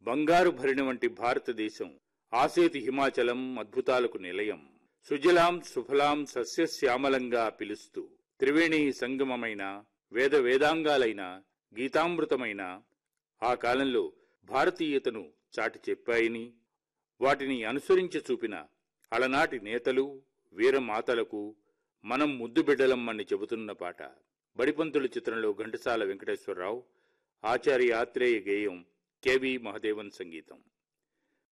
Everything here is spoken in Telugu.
బంగారు భరిణి వంటి భారతదేశం ఆసేతి హిమాచలం అద్భుతాలకు నిలయం సుజలాం సుఫలాం సస్యశ్యామలంగా పిలుస్తూ త్రివేణి సంగమమైన వేద వేదాంగాలైన గీతామృతమైన ఆ కాలంలో భారతీయతను చాటి చెప్పాయని వాటిని అనుసరించి చూపిన అలనాటి నేతలు వీరమాతలకు మనం ముద్దు బిడ్డలమ్మని చెబుతున్న పాట బడిపంతుల చిత్రంలో ఘంటసాల వెంకటేశ్వరరావు ఆచార్య ఆత్రేయ గేయం కెవి మహదేవన్ సంగీతం